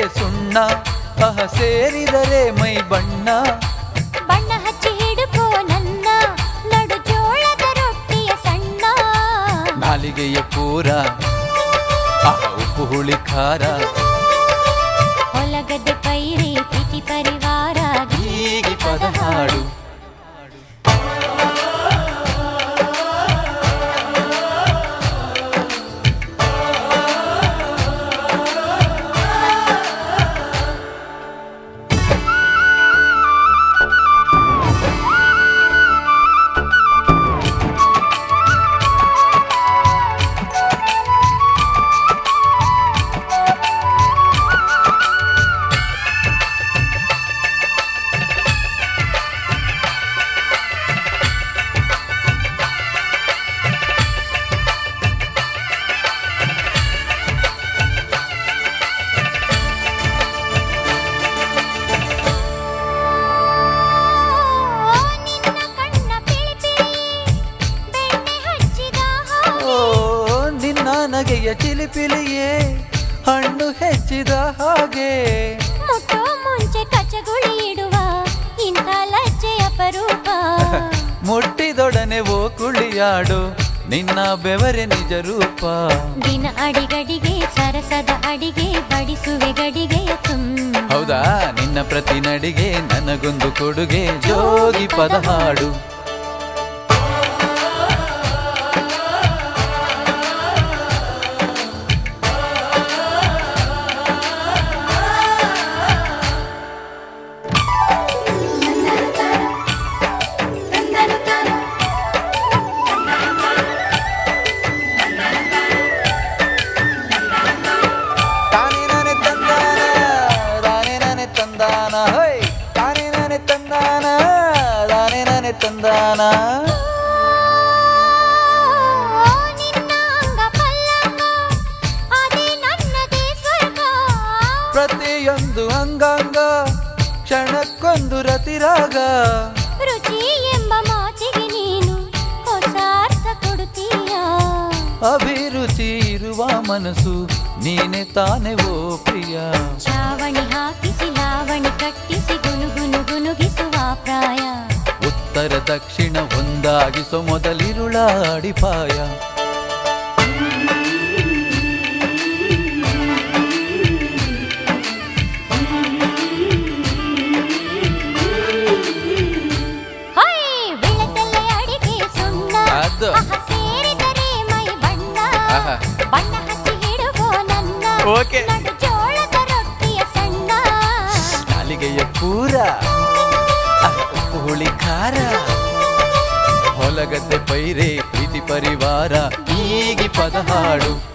ಸುಣ್ಣ ಅಹ ಸೇರಿದರೆ ಮೈ ಬಣ್ಣ ಬಣ್ಣ ಹಚ್ಚಿ ಹಿಡುಕೋ ನನ್ನ ನಡು ಜೋಳದ ರೊಟ್ಟಿಯ ಸಣ್ಣ ನಾಲಿಗೆಯ ಪೂರ ಅಹ ಉಪ್ಪು ಹುಳಿ ಖಾರ ಹೊಲಗದ್ದೆ ಪೈರಿ ಪ್ರೀತಿ ಪರಿವಾರ ಹೀಗೆ ಪದ ಹಾಡು ನಿನ್ನ ಕಣ್ಣ ಪಿಳಿಪಿಳಿ ಬೆಣ್ಣೆ ಹಚ್ಚಿದ ಓ ನಿನ್ನ ನಗೆಯ ಚಿಲಿಪಿಲಿಯೇ ಹಣ್ಣು ಹೆಚ್ಚಿದ ಹಾಗೆ ಮುಟ್ಟೋ ಮುಂಚೆ ಕಚಗುಳಿ ಇಡುವ ಇಂಥ ಲಜ್ಜೆ ಅಪರೂಪ ಮುಟ್ಟಿದೊಡನೆ ಓ ಕುಳಿಯಾಡು ನಿನ್ನ ಬೆವರೆ ನಿಜ ರೂಪ ದಿನ ಅಡಿಗಡಿಗೆ ಸರಸದ ಅಡಿಗೆ ಬಡಿಸುವೆ ಗಡಿಗೆಯ ತುಂಬ ಹೌದಾ ನಿನ್ನ ಪ್ರತಿ ನಡಿಗೆ ನನಗೊಂದು ಕೊಡುಗೆ ಜೋಗಿ ಪದ ಹಾಡು ತಾನೇ ನಾನೇ ತಂದಾನ ತಾನೇ ನಾನೇ ತಂದಾನ ಹೊಯ್ ತಾನೇ ನಾನೇ ತಂದಾನ ತಾನೇ ನಾನೇ ತಂದಾನ ನಿನ್ನ ಅಂಗ ಪಲ್ಲಂಗ ಅದೇ ನನ್ನದೇ ಸ್ವರ್ಗ ಪ್ರತಿಯೊಂದು ಅಂಗಾಂಗ ಕ್ಷಣಕ್ಕೊಂದು ರತಿರಾಗ ರುಚಿ ಎಂಬ ಮಾತಿಗೆ ನೀನು ಹೊಸ ಅರ್ಥ ಕೊಡುತ್ತೀಯ ಅಭಿರುಚಿ ಇರುವ ಮನಸ್ಸು ನೀನೆ ತಾನೆ ಓ ಪ್ರಿಯ ಚಾವಣಿ ಹಾಕಿಸಿ ಲಾವಣಿ ಕಟ್ಟಿಸಿ ಗುನುಗುನು ಗುನುಗಿಸುವ ಪ್ರಾಯ ಉತ್ತರ ದಕ್ಷಿಣ ಒಂದಾಗಿಸೋ ಮೊದಲಿರುಳ ಅಡಿಪಾಯ ಹೊಯ್ ಬೆಳತಲ್ಲೇ ಅಡಿಗೆ ಸುಣ್ಣ ಅದು. ಅಹ ಸೇರಿದರೆ ಮೈ ಬಣ್ಣ ಆಹಾ. ಬಣ್ಣ ಹಚ್ಚಿ ಹಿಡುಗೋ ನನ್ನ ಓಕೆ. ನಡು ಜೋಳದ ರೊಟ್ಟಿಯ ಸಣ್ಣ ನಾಲಿಗೆಯ ಪೂರ ಅಹ್, ಉಪ್ಪು ಹುಳಿ ಖಾರ ಹೊಲಗದ್ದೆ ಪೈರೆ ಪ್ರೀತಿ ಪರಿವಾರ ಹೀಗೆ ಪದ ಹಾಡು